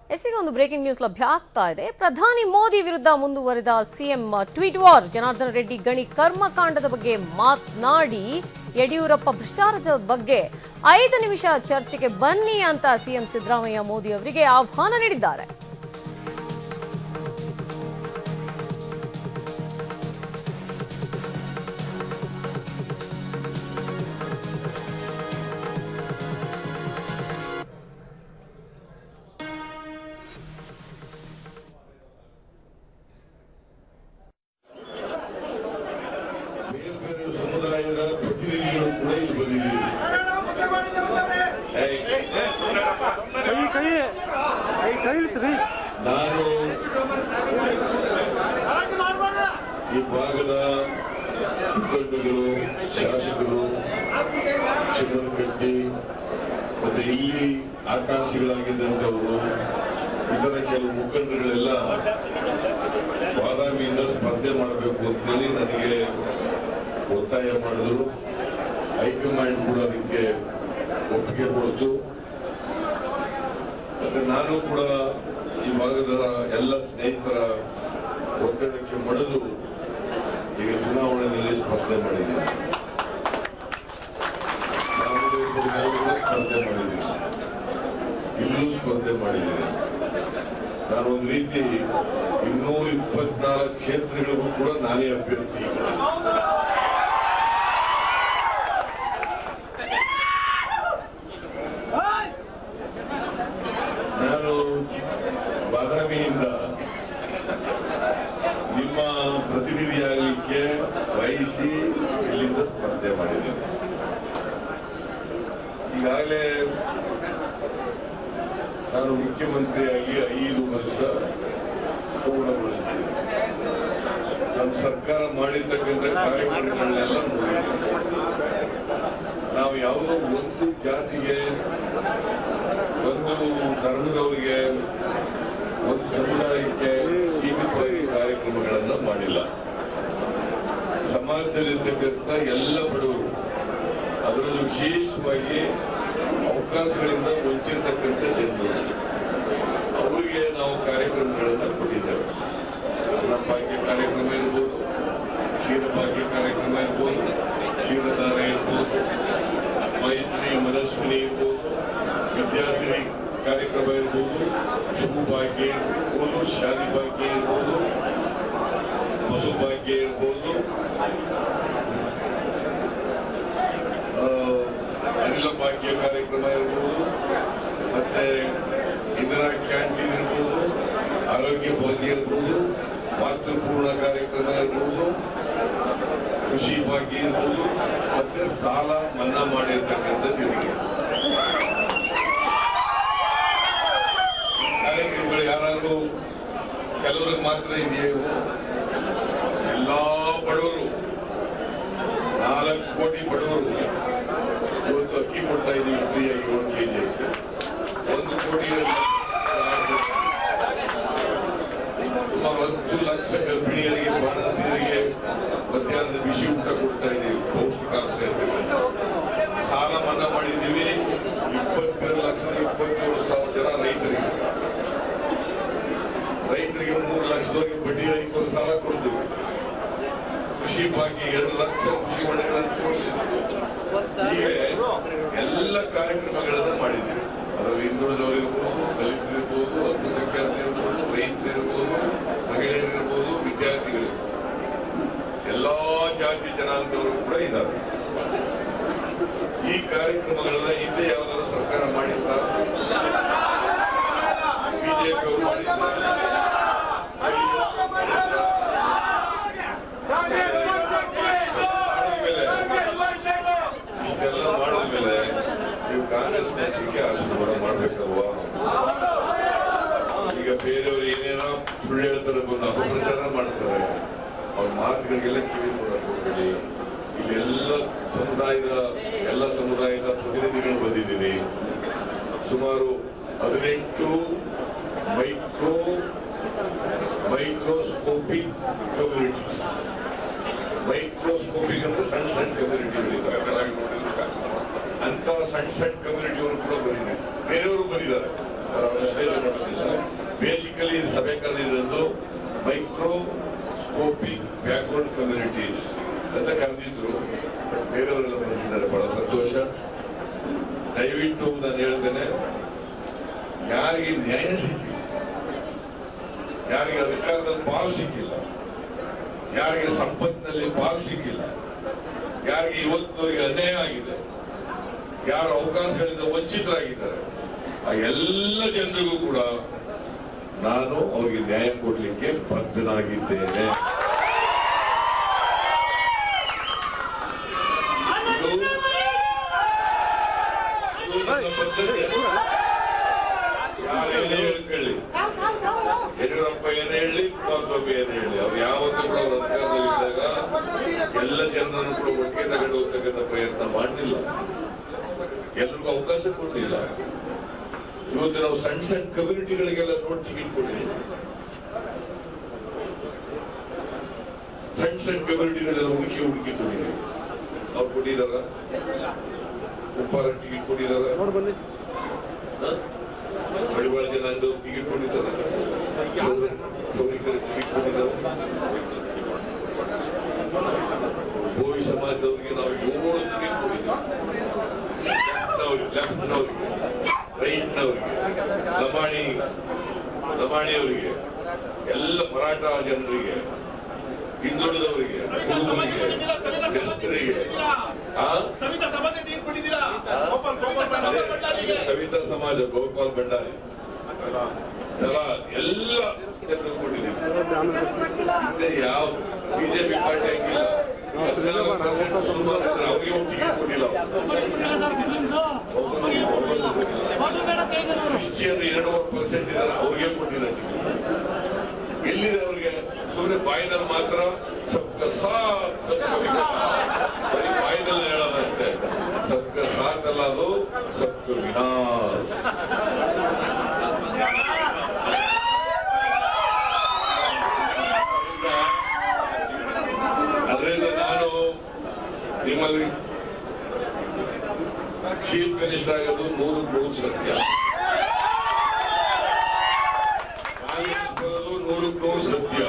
ಎಸ್ಸಿಗೆ ಒಂದು breaking news ಲಭ್ಯ ಆಗ್ತಾ ಇದೆ ಪ್ರಧಾನಿ ಮೋದಿ ವಿರುದ್ಧ ಮುಂದುವರೆದ CM tweet war Janardhana Reddy ಗಣಿ ಕರ್ಮಕಾಂಡದ ಬಗ್ಗೆ ಮಾತನಾಡಿ ಯಡಿಯೂರಪ್ಪ ಭ್ರಷ್ಟಾಚಾರದ ಬಗ್ಗೆ ಐದು ನಿಮಿಷ ಚರ್ಚೆಗೆ ಬನ್ನಿ ಅಂತ ಸಿಎಂ ಸಿದ್ದರಾಮಯ್ಯ ಮೋದಿ ಅವರಿಗೆ ಆಹ್ವಾನ ನೀಡಿದ್ದಾರೆ ಬೇರೆ ಬೇರೆ ಸಮುದಾಯದ ಪ್ರತಿನಿಧಿಗಳು ಕೂಡ ಇಲ್ಲಿ ಬಂದಿದ್ದೀವಿ ಏಯ್, ಕೈ ಕೈ ಕೈ ಕೈ ಇಳಿಸ್ರಿ ನಾನು ಈ ಭಾಗದ ಮುಖಂಡಗಳು ಶಾಸಕರು ಚಿನ್ನಕಟ್ಟಿ ಮತ್ತೆ ಇಲ್ಲಿ ಆಕಾಂಕ್ಷಿಗಳಾಗಿದ್ದಂಥವರು ಇತರ ಕೆಲವು ಮುಖಂಡಗಳೆಲ್ಲ ಬಾದಾಮಿಯಿಂದ ಸ್ಪರ್ಧೆ ಮಾಡಬೇಕು ಅಂತೇಳಿ ನನಗೆ ಒತ್ತಾಯ ಮಾಡಿದ್ರು ಹೈಕಮಾಂಡ್ ಕೂಡ ಅದಕ್ಕೆ ಒಪ್ಪಿಗೆ ಕೊಡ್ತು ಮತ್ತೆ ನಾನು ಕೂಡ ಈ ಭಾಗದ ಎಲ್ಲ ಸ್ನೇಹಿತರ ಒತ್ತಡಕ್ಕೆ ಮಣಿದು ಈಗ ಚುನಾವಣೆಯಲ್ಲಿ ಸ್ಪರ್ಧೆ ಮಾಡಿದ್ದೀನಿ ನಾಮಿನೇಷನ್ಗಳಿಗೂ ಸ್ಪರ್ಧೆ ಮಾಡಿದ್ದೀನಿ ಇಲ್ಲೂ ಸ್ಪರ್ಧೆ ಮಾಡಿದ್ದೀನಿ ನಾನು ಒಂದು ರೀತಿ ಇನ್ನೂರ ಇಪ್ಪತ್ನಾಲ್ಕು ಕ್ಷೇತ್ರಗಳಿಗೂ ಕೂಡ ನಾನೇ ಅಭ್ಯರ್ಥಿ ನಾನು ಬಾದಾಮಿಯಿಂದ ನಿಮ್ಮ ಪ್ರತಿನಿಧಿಯಾಗಲಿಕ್ಕೆ ಬಯಸಿ ಇಲ್ಲಿಂದ ಸ್ಪರ್ಧೆ ಮಾಡಿದ್ದೇನೆ ಈಗಾಗಲೇ ನಾನು ಮುಖ್ಯಮಂತ್ರಿಯಾಗಿ ಐದು ವರ್ಷ ಪೂರ್ಣಗೊಳಿಸಿದ್ದೇನೆ ನಮ್ಮ ಸರ್ಕಾರ ಮಾಡಿರ್ತಕ್ಕಂಥ ಕಾರ್ಯಕ್ರಮಗಳನ್ನೆಲ್ಲ ನೋಡಿದ್ದೇನೆ ನಾವು ಯಾವುದೋ ಒಂದು ಜಾತಿಗೆ ಒಂದು ಧರ್ಮದವರಿಗೆ ಒಂದು ಸಮುದಾಯಕ್ಕೆ ಸೀಮಿತವಾಗಿ ಕಾರ್ಯಕ್ರಮಗಳನ್ನ ಮಾಡಿಲ್ಲ ಸಮಾಜದಲ್ಲಿರ್ತಕ್ಕಂಥ ಎಲ್ಲ ಬಡವರು ಅದರಲ್ಲೂ ವಿಶೇಷವಾಗಿ ಅವಕಾಶಗಳಿಂದ ವಂಚಿರ್ತಕ್ಕಂಥ ಜನರು ಅವರಿಗೆ ನಾವು ಕಾರ್ಯಕ್ರಮಗಳನ್ನು ಕೊಟ್ಟಿದ್ದೇವೆ ಅನ್ನಭಾಗ್ಯ ಕಾರ್ಯಕ್ರಮ ಇರ್ಬೋದು ಕ್ಷೀರಭಾಗ್ಯ ಕಾರ್ಯಕ್ರಮ ಇರ್ಬೋದು ಕ್ಷೀರದಾನ ಇರ್ಬೋದು ಮೈತ್ರಿ ಮನಸ್ವಿನಿ ಇರ್ಬೋದು ವಿದ್ಯಾಸಿರಿ ಕಾರ್ಯಕ್ರಮ ಇರ್ಬೋದು ಶುಭ ಭಾಗ್ಯ ಇರ್ಬೋದು ಶಾದಿ ಭಾಗ್ಯ ಇರ್ಬೋದು ಪಶು ಭಾಗ್ಯ ಇರ್ಬೋದು ಆ, ಅನಿಲ ಭಾಗ್ಯ ಕಾರ್ಯಕ್ರಮ ಇರ್ಬೋದು ಮತ್ತೆ ಇಂದಿರಾ ಕ್ಯಾಂಟೀನ್ ಇರ್ಬೋದು ಆರೋಗ್ಯ ಭಾಗ್ಯ ಇರ್ಬೋದು ಮಾತೃಪೂರ್ಣ ಕಾರ್ಯಕ್ರಮ ಇರ್ಬೋದು ಕೃಷಿ ಭಾಗ್ಯ ಇರ್ಬೋದು ಮತ್ತೆ ಸಾಲ ಮನ್ನಾ ಮಾಡಿರ್ತಕ್ಕಂಥದ್ದು ಇದಕ್ಕೆ ಕಾರ್ಯಕ್ರಮಗಳು ಯಾರಾದ್ರೂ ಕೆಲವ್ರಿಗೆ ಮಾತ್ರ ಇದೆಯೋ ಎಲ್ಲಾ ಬಡವರು ನಾಲ್ಕು ಕೋಟಿ ಬಡವರು ಇವತ್ತು ಅಕ್ಕಿ ಕೊಡ್ತಾ ಇದೀವಿ ಫ್ರೀಯಾಗಿ ಏಳು ಕೆಜಿ ಒಂದು ಕೋಟಿ ಸುಮಾರು ಹತ್ತು ಲಕ್ಷ ಗರ್ಭಿಣಿಯರಿಗೆ ಬಾಣಂತಿಯರಿಗೆ ಮಧ್ಯಾಹ್ನದ ಬಿಸಿ ಊಟ ಕೊಡ್ತಾ ಇದ್ದೀವಿ ಪೌಷ್ಟಿಕಾಂಶ ಇರಬೇಕು ಸಾಲ ಮನ್ನಾ ಮಾಡಿದ್ದೀವಿ ಇಪ್ಪತ್ತೆರಡು ಲಕ್ಷದ ಇಪ್ಪತ್ತೇಳು ಸಾವಿರ ಜನ ರೈತರಿಗೆ ರೈತರಿಗೆ ಮೂರು ಲಕ್ಷದವರೆಗೆ ಬಡ್ಡಿ ರಹಿತ ಸಾಲ ಕೊಡ್ತೀವಿ ಕೃಷಿ ಭಾಗ್ಯ ಎರಡು ಲಕ್ಷ ಕೃಷಿ ಹೊಂಡಗಳನ್ನು ಕೊಡ್ತೀವಿ ಹೀಗೆ ಎಲ್ಲ ಕಾರ್ಯಕ್ರಮಗಳನ್ನು ಮಾಡಿದ್ದೀವಿ ಅದರಲ್ಲಿ ಹಿಂದುಳಿದವರು ಇರ್ಬೋದು ದಲಿತರಿರ್ಬೋದು ಅಲ್ಪಸಂಖ್ಯಾತರಿರ್ಬೋದು ರೈತರಿರ್ಬೋದು ಮಹಿಳೆಯರಿರ್ಬೋದು ವಿದ್ಯಾರ್ಥಿಗಳಿರ್ಬೋದು ಎಲ್ಲಾ ಜಾತಿ ಜನಾಂಗದವರು ಕೂಡ ಇದ್ದಾರೆ ಈ ಕಾರ್ಯಕ್ರಮಗಳನ್ನ ಹಿಂದೆ ಯಾವ್ದಾದ್ರು ಸರ್ಕಾರ ಮಾಡಿತ್ತ ಬಿಜೆಪಿ ಅವರು ಮಾಡಿದ್ದಾರೆ ಇಷ್ಟೆಲ್ಲ ಮಾಡಿದ್ಮೇಲೆ ನೀವು ಕಾಂಗ್ರೆಸ್ ಪಕ್ಷಕ್ಕೆ ಆಶೀರ್ವಾದ ಮಾಡ್ಬೇಕಲ್ವಾ ಈಗ ಬೇರೆಯವರು ಏನೇನೋ ಸುಳ್ಳು ಹೇಳ್ತಾರೆ ಬಂದು ಅಪಪ್ರಚಾರ ಮಾಡ್ತಾರೆ ಅವ್ರ ಮಾತುಗಳಿಗೆಲ್ಲ ಕಿವಿ ಕೊಡಕ್ ಹೋಗ್ಬೇಡಿ ಇಲ್ಲಿ ಎಲ್ಲ ಸಮುದಾಯದ ಎಲ್ಲ ಸಮುದಾಯದ ಪ್ರತಿನಿಧಿಗಳು ಬಂದಿದ್ದೀನಿ ಸುಮಾರು ಹದಿನೆಂಟು ಮೈಕ್ರೋ ಮೈಕ್ರೋಸ್ಕೋಪಿಕ್ ಕಮ್ಯುನಿಟೀಸ್ ಮೈಕ್ರೋಸ್ಕೋಪಿಕ್ ಅಂದ್ರೆ ಸಣ್ಣ ಸಣ್ಣ ಕಮ್ಯುನಿಟಿಗಳಿದ್ದಾರೆ ಬೆಳಗ್ಗೆ ನೋಡಿದ್ರೆ ಅಂತ ಸಣ್ಣ ಸಣ್ಣ ಕಮ್ಯುನಿಟಿಯವರು ಕೂಡ ಬಂದಿದ್ದಾರೆ ಬೇರೆಯವರು ಬಂದಿದ್ದಾರೆ ಅವರಷ್ಟೇ ಜನ ಬಂದಿದ್ದಾರೆ ಬೇಸಿಕಲಿ ಸಭೆ ಕರೆದಿದ್ದು ಮೈಕ್ರೋಸ್ಕೋಪಿಕ್ ಬ್ಯಾಕ್ವರ್ಡ್ ಕಮ್ಯುನಿಟೀಸ್ ಅಂತ ಕರೆದಿದ್ರು ಬೇರೆಯವರೆಲ್ಲ ಬಂದಿದ್ದಾರೆ ಬಹಳ ಸಂತೋಷ ದಯವಿಟ್ಟು ನಾನು ಹೇಳ್ತೇನೆ ಯಾರಿಗೆ ನ್ಯಾಯ ಸಿಕ್ಕಿಲ್ಲ ಯಾರಿಗೆ ಅಧಿಕಾರದಲ್ಲಿ ಪಾಲು ಸಿಕ್ಕಿಲ್ಲ ಯಾರಿಗೆ ಸಂಪತ್ತಿನಲ್ಲಿ ಪಾಲು ಸಿಕ್ಕಿಲ್ಲ ಯಾರಿಗೆ ಇವತ್ತಿನವರಿಗೆ ಅನ್ಯಾಯ ಆಗಿದೆ ಯಾರು ಅವಕಾಶಗಳಿಂದ ವಂಚಿತರಾಗಿದ್ದಾರೆ ಆ ಎಲ್ಲ ಜನರಿಗೂ ಕೂಡ ನಾನು ಅವರಿಗೆ ನ್ಯಾಯ ಕೊಡಲಿಕ್ಕೆ ಬದ್ಧನಾಗಿದ್ದೇನೆ ಇದು- ಇದು ನನ್ನ ಬದ್ಧತೆ. ಯಾರೇನೇ ಹೇಳ್ಕೊಳ್ಳಿ ಯಡಿಯೂರಪ್ಪ ಏನ್ ಹೇಳಿ ಕುಮಾರಸ್ವಾಮಿ ಏನ್ ಹೇಳಿ ಅವ್ರು ಯಾವತ್ತೂ ಕೂಡ ಅವ್ರ ಅಧಿಕಾರದಲ್ಲಿದ್ದಾಗ ಎಲ್ಲ ಜನರನ್ನು ಕೂಡ ಒಟ್ಟಿಗೆ ತಗೊಂಡು ಹೋಗ್ತಕ್ಕಂಥ ಪ್ರಯತ್ನ ಮಾಡಲಿಲ್ಲ ಎಲ್ರಿಗೂ ಅವಕಾಶ ಕೊಡಲಿಲ್ಲ ಇವತ್ತು ನಾವು ಸಣ್ಣ ಸಣ್ಣ ಕಮ್ಯುನಿಟಿಗಳಿಗೆಲ್ಲ ನೋಟ್ ಟಿಕೆಟ್ ಕೊಟ್ಟಿದ್ದೀವಿ ಸಣ್ಣ ಸಣ್ಣ ಕಮ್ಯುನಿಟಿಗಳೆಲ್ಲ ಹುಡುಕಿ ಹುಡುಕಿ ಕೊಟ್ಟಿದ್ದೀವಿ ಅವ್ರು ಕೊಟ್ಟಿದಾರ ಉಪ್ಪಾರ ಟಿಕೆಟ್ ಕೊಟ್ಟಿದಾರ ನೋಡಿ ಬನ್ನಿ ಮಡಿವಾಳ ಜನಾಂಗದವ್ರು ಟಿಕೆಟ್ ಕೊಟ್ಟಿದ್ದಾರೆ ಸೌರಿಕರ ಟಿಕೆಟ್ ಕೊಟ್ಟಿದ್ದಾರೆ ಗೋವಿ ಸಮಾಜದವರಿಗೆ ನಾವು ಏಳು ಟಿಕೆಟ್ ಕೊಟ್ಟಿದ್ದೀವಿ ಲೆಫ್ಟ್ನವರಿಗೆ ರೈಟ್ನವರಿಗೆ ಲಮಾಣಿ ಲಮಾಣಿಯವರಿಗೆ ಎಲ್ಲ ಮರಾಠ ಜನರಿಗೆ ಹಿಂದುಳಿದವರಿಗೆ ಕುರುಬರಿಗೆ ಕ್ರಿಸ್ತರಿಗೆ ಆ ಸವಿತಾ ಸಮಾಜ ಟೀಮ್ ಕೊಟ್ಟಿದ್ದೀರಾ ಗೋಪಾಲ್ ಗೋಪಾಲ್ ಸಮಾಜ ಭಂಡಾರಿಗೆ ಸವಿತಾ ಸಮಾಜ ಗೋಪಾಲ್ ಭಂಡಾರಿ ಎಲ್ಲ ಎಲ್ಲ ಜನರು ಕೊಟ್ಟಿದ್ದೀವಿ ಹಿಂದೆ ಯಾವ ಬಿಜೆಪಿ ಪಾರ್ಟಿ ಹಂಗಿಲ್ಲ ಹದಿನಾಲ್ಕು ಪರ್ಸೆಂಟ್ ಮುಸಲ್ಮಾನ್ ಇದ್ರೆ ಅವ್ರಿಗೆ ಒಟ್ಟಿಗೆ ಕೊಟ್ಟಿಲ್ಲ ಕ್ರಿಶ್ಚಿಯನ್ ಎರಡೂವರೆ ಪರ್ಸೆಂಟ್ ಇದ್ದಾರೆ ಅವ್ರಿಗೆ ಕೊಟ್ಟಿಲ್ಲ ಟಿಕೆಟ್ ಎಲ್ಲಿದೆ ಅವ್ರಿಗೆ ಸುಮ್ಮನೆ ಬಾಯಿನಲ್ಲಿ ಮಾತ್ರ ಸಬ್ಕ ಸಾಥ್ ಸಬ್ಕ ವಿಕಾಸ್. ಬರೀ ಬಾಯಿನಲ್ಲಿ ಹೇಳೋದಷ್ಟೇ ಸಬ್ಕ ಸಾಥ್ ಅಲ್ಲ ಅದು ಸಬ್ಕ ವಿನಾಶ್ ಅದರಿಂದ ನಾನು ನಿಮ್ಮಲ್ಲಿ ಚೀಫ್ ಮಿನಿಸ್ಟರ್ ಆಗೋದು ನೂರು ನೂರು ಸತ್ಯ ಕಾಂಗ್ರೆಸ್ ಬರೋದು ನೂರಕ್ಕೆ ನೂರು ಸತ್ಯ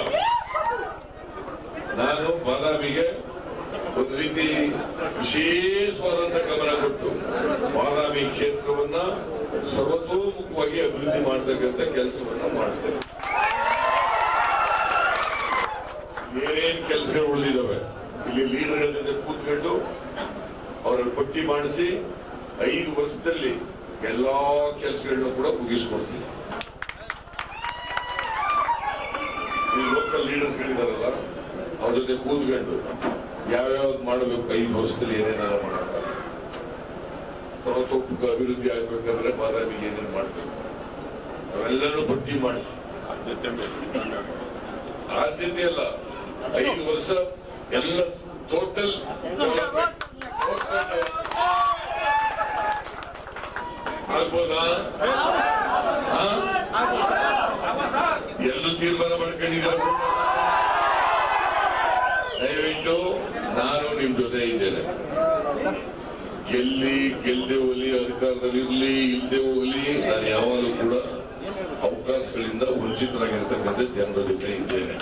ನಾನು ಬಾದಾಮಿಗೆ ಒಂದು ರೀತಿ ವಿಶೇಷವಾದಂತ ಗಮನ ಕೊಟ್ಟು ಬಾದಾಮಿ ಕ್ಷೇತ್ರವನ್ನ ಸರ್ವತೋಮುಖವಾಗಿ ಅಭಿವೃದ್ಧಿ ಮಾಡತಕ್ಕಂಥ ಕೆಲಸವನ್ನ ಮಾಡ್ತೇನೆ ಏನೇನ್ ಕೆಲಸಗಳು ಉಳಿದಿದ್ದಾವೆ ಇಲ್ಲಿ ಲೀಡರ್ಗಳ ಜೊತೆ ಕೂತ್ಕೊಂಡು ಅವರ ಪಟ್ಟಿ ಮಾಡಿಸಿ ಐದು ವರ್ಷದಲ್ಲಿ ಎಲ್ಲಾ ಕೆಲಸಗಳನ್ನ ಕೂಡ ಮುಗಿಸ್ಕೊಡ್ತೀನಿ ಈ ಲೋಕಲ್ ಲೀಡರ್ಸ್ಗಳಿದಾರಲ್ಲ ಅವ್ರ ಜೊತೆ ಕೂತ್ಕೊಂಡು ಯಾವ್ಯಾವ್ದು ಮಾಡಬೇಕು ಐದು ವರ್ಷದಲ್ಲಿ ಏನೇನಾರ ಮಾಡಬೇಕು ಸರ್ವತೋಮುಖ ಅಭಿವೃದ್ಧಿ ಆಗ್ಬೇಕಂದ್ರೆ ಬಾದಾಮಿಗೆ ಏನೇನು ಮಾಡಬೇಕು ಅವೆಲ್ಲನೂ ಪಟ್ಟಿ ಮಾಡಿಸಿ ಆದ್ಯತೆ ಅಲ್ಲ ಐದು ವರ್ಷ ಎಲ್ಲ ಟೋಟಲ್ ಆಗ್ಬೋದಾ ಹಾ? ಎಲ್ಲೂ ತೀರ್ಮಾನ ಮಾಡ್ಕೊಂಡಿದ್ದಾರೆ ದಯವಿಟ್ಟು ನಾನು ನಿಮ್ ಜೊತೆ ಇದ್ದೇನೆ ಗೆಲ್ಲಿ ಗೆಲ್ಲದೆ ಹೋಗ್ಲಿ ಅಧಿಕಾರದಲ್ಲಿ ಇರ್ಲಿ ಇಲ್ಲದೆ ಹೋಗ್ಲಿ ನಾನು ಯಾವಾಗಲೂ ಕೂಡ ಅವಕಾಶಗಳಿಂದ ವಂಚಿತರಾಗಿರ್ತಕ್ಕಂಥ ಜನರ ಜೊತೆ ಇದ್ದೇನೆ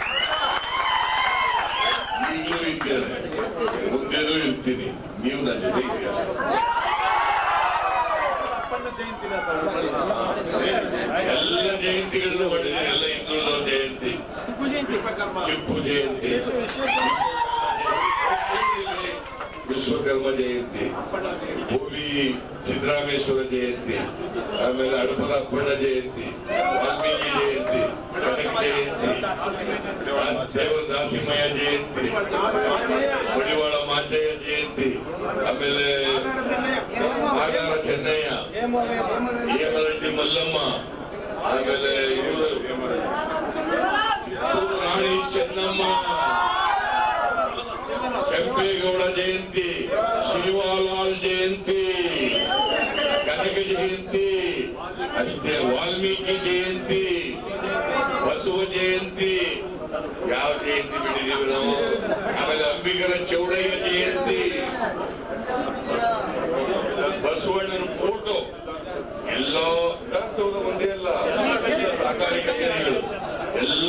ಈಗಲೂ ಇದ್ದೇನೆ ಮುಂದೇನೂ ಇರ್ತೀನಿ ನೀವು ನನ್ನ ಜೊತೆ ಇದ್ದೀರಾ ಅಪ್ಪನ ಜಯಂತಿ ಎಲ್ಲ ಜಯಂತಿಗಳನ್ನು ಮಾಡಿದ್ದೀನಿ ಎಲ್ಲ ಹಿಂದುಳಿದವ ಜಯಂತಿ ಟಿಪ್ಪು ಜಯಂತಿ ವಿಶ್ವಕರ್ಮ ಜಯಂತಿ ಭೂಮಿ ಸಿದ್ದರಾಮೇಶ್ವರ ಜಯಂತಿ ಆಮೇಲೆ ಹಡಪದ ಅಪ್ಪಣ್ಣ ಜಯಂತಿ ವಾಲ್ಮೀಕಿ ಜಯಂತಿ ಕನಕ ಜಯಂತಿ ದೇವ ದಾಸಿಮಯ್ಯ ಜಯಂತಿ ಮಡಿವಾಳ ಮಾಚಯ್ಯ ಜಯಂತಿ ಆಮೇಲೆ ಮಾಗಾರ ಚೆನ್ನಯ್ಯ ಹೇಮರೆಡ್ಡಿ ಮಲ್ಲಮ್ಮ ಆಮೇಲೆ ಇವರು ಕಿತ್ತೂರು ರಾಣಿ ಚೆನ್ನಮ್ಮ ಕೆಂಪೇಗೌಡ ಜಯಂತಿ ಶಿವಾಲಾಲ್ ಜಯಂತಿ ಕನಕ ಜಯಂತಿ ಅಷ್ಟೇ ವಾಲ್ಮೀಕಿ ಜಯಂತಿ ಬಸವ ಜಯಂತಿ ಯಾವ ಜಯಂತಿ ಬಿಟ್ಟಿದೀವಿ ನಾವು ಆಮೇಲೆ ಅಂಬಿಗರ ಚೌಡಯ್ಯ ಜಯಂತಿ ಬಸವಣ್ಣನ ಫೋಟೋ ಎಲ್ಲ ದಾಸೋಹ ಒಂದೇ ಅಲ್ಲ ಸಾಕಾಗ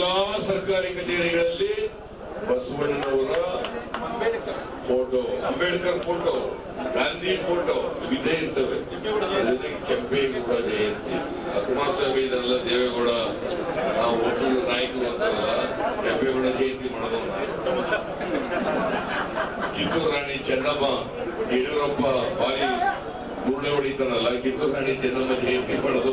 ಎಲ್ಲಾ ಸರ್ಕಾರಿ ಕಚೇರಿಗಳಲ್ಲಿ ಬಸವಣ್ಣನವರ photo Ambedkar photo Gandhi photo ಇದೇ ಇರ್ತವೆ ಜೊತೆಗೆ ಕೆಂಪೇಗೌಡ ಜಯಂತಿ ಕುಮಾರಸ್ವಾಮಿ ಇದೆಲ್ಲ ದೇವೇಗೌಡ ನಾವು ಒಟ್ಟು ನಾಯಕರು ಅಂತಾರಲ್ಲ ಕೆಂಪೇಗೌಡ ಜಯಂತಿ ಮಾಡೋದು ಕಿತ್ತೂರು ರಾಣಿ ಚೆನ್ನಮ್ಮ ಯಡಿಯೂರಪ್ಪ ಬಾರಿ ಗುರುಡೆ ಹೊಡಿತಾನಲ್ಲ ಕಿತ್ತೂರು ರಾಣಿ ಚೆನ್ನಮ್ಮ ಜಯಂತಿ ಮಾಡೋದು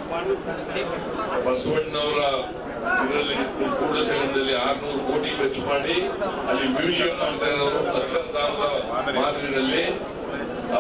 ಬಸವಣ್ಣವರ ಇದರಲ್ಲಿ ಕೂಡಲ ಸಂಘದಲ್ಲಿ ಆರ್ನೂರು ಕೋಟಿ ಖರ್ಚು ಮಾಡಿ ಅಲ್ಲಿ ಮ್ಯೂಸಿಯಂ ಮಾಡ್ತಾ ಇರೋರು ಅಕ್ಷರಧಾಮದ ಮಾದರಿನಲ್ಲಿ ಆ,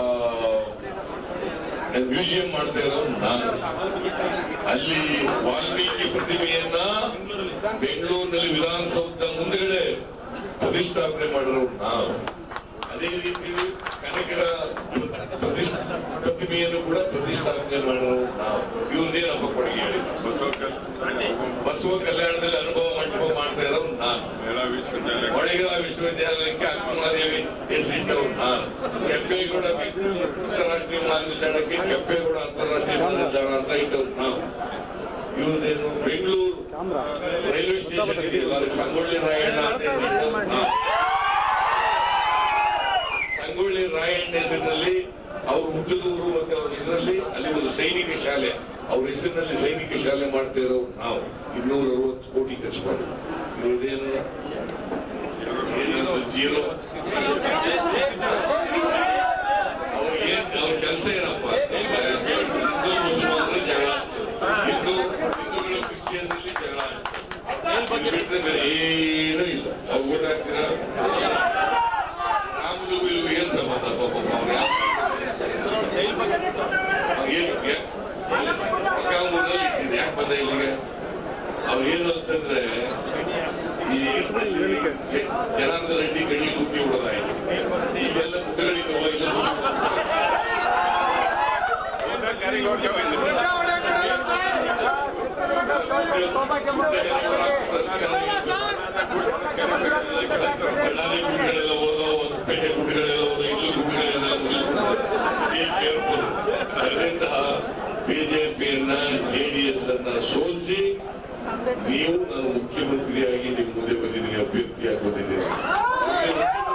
ಮ್ಯೂಸಿಯಂ ಮಾಡ್ತಾ ಇರೋರು ನಾನು ಅಲ್ಲಿ ವಾಲ್ಮೀಕಿ ಪ್ರತಿಮೆಯನ್ನ ಬೆಂಗಳೂರಿನಲ್ಲಿ ವಿಧಾನಸೌಧದ ಮುಂದೆಗಡೆ ಪ್ರತಿಷ್ಠಾಪನೆ ಮಾಡಿರೋರು ನಾವು ಅದೇ ರೀತಿ ಕನಕರ ಪ್ರತಿಷ್ಠ ಪ್ರತಿಮೆಯನ್ನು ಕೂಡ ಪ್ರತಿಷ್ಠಾಪನೆ ಮಾಡಿರೋರು ನಾವು ಇವ್ರದೇ ನಮ್ಮ ಕೊಡುಗೆ ಹೇಳಿ ಬಸವ ಕಲ್ಯಾಣದಲ್ಲಿ ಅನುಭವ ಮಂಟಪ ಮಾಡ್ತಾ ಇರೋರು ನಾನು ಹೊಳೆಗಳ ವಿಶ್ವವಿದ್ಯಾಲಯಕ್ಕೆ ಅಕ್ಕಮಹಾದೇವಿ ಹೆಸರಿಟ್ಟವರು ನಾನು ಕೆಂಪೇಗೌಡ ಅಂತಾರಾಷ್ಟ್ರೀಯ ವಿಮಾನ ನಿಲ್ದಾಣಕ್ಕೆ ಕೆಂಪೇಗೌಡ ಅಂತಾರಾಷ್ಟ್ರೀಯ ವಿಮಾನ ನಿಲ್ದಾಣ ಅಂತ ಇಟ್ಟವ್ರು ನಾವು ಇವ್ರದೇನು ಬೆಂಗಳೂರು ರೈಲ್ವೆ ಸ್ಟೇಷನ್ ಇದೆಯಲ್ಲ ಅದಕ್ಕೆ ಸಂಗೊಳ್ಳಿ ರಾಯಣ್ಣ ಅಂತ ಹೆಸರಿಟ್ಟವ್ರು ನಾವು. ಸಂಗೊಳ್ಳಿ ರಾಯಣ್ಣ ಹೆಸರಿನಲ್ಲಿ ಅವ್ರ ಹುಟ್ಟಿದೂರು ಮತ್ತೆ ಅವ್ರ ಇದರಲ್ಲಿ ಅಲ್ಲಿ ಒಂದು ಸೈನಿಕ ಶಾಲೆ ಅವ್ರ ಹೆಸರಿನಲ್ಲಿ ಸೈನಿಕ ಶಾಲೆ ಮಾಡ್ತಾ ಇರೋರು ನಾವು ಇನ್ನೂರ ಅರವತ್ತು ಕೋಟಿ ಖರ್ಚು ಮಾಡಿ ಇದೇನು ಏನೇನು ಜೀರೋ ಅವ್ರ ಏನ್ ಅವ್ರ ಕೆಲಸ ಏನಪ್ಪ ಹಿಂದೂ ಮುಸಲ್ಮಾನರು ಜಗಳ ಹಿಂದೂ ಹಿಂದೂಗಳು ಕ್ರಿಶ್ಚಿಯನ್ನಲ್ಲಿ ಜಗಳ ಇದು ಬಿಟ್ರೆ ಬೇರೆ ಏನೂ ಇಲ್ಲ ಅವ್ರು ಓಟಾಗ್ತೀರಾ ರಾಮನಿಗೂ ಇಲ್ವೂ ಏನ್ ಸಂಬಂಧ ಪಾಪ ಅವ್ರು ಯಾಕೆ ಏನ್ ಪಕ್ಕಾಂಬೂರಲ್ಲಿ ಇಟ್ಟಿದೆ ಯಾಕೆ ಬಂದ ಇಲ್ಲಿಗೆ ಅವ್ರು ಏನು ಅಂತಂದ್ರೆ ಈ ಜನಾರ್ದನ ರೆಡ್ಡಿ ಗಡಿ ಗುಕ್ಕಿ ಹೊಡೆದಾಯ್ತು ಈಗೆಲ್ಲ ಕುಕ್ಕಗಳಿಗೆ ಹೋಗಿಲ್ಲ ಬಳ್ಳಾರಿ ಗುಡ್ಡಗಳೆಲ್ಲ ಹೋದೋ ಹೊಸಪೇಟೆ ಗುಡ್ಡಗಳೆಲ್ಲ ಹೋದೋ ಇಲ್ಲೂ ಗುಡ್ಡಗಳೆಲ್ಲ ಕೇರ್ಫುಲ್ ಅದರಿಂದ ಬಿಜೆಪಿಯನ್ನ ಜೆಡಿಎಸ್ ಅನ್ನ ಸೋಲಿಸಿ ಕಾಂಗ್ರೆಸ್ ನೀವು ನಾನು ಮುಖ್ಯಮಂತ್ರಿಯಾಗಿ ನಿಮ್ಮ ಮುಂದೆ ಬಂದಿದ್ದೀನಿ ಅಭ್ಯರ್ಥಿಯಾಗಿ ಬಂದಿದ್ದೀನಿ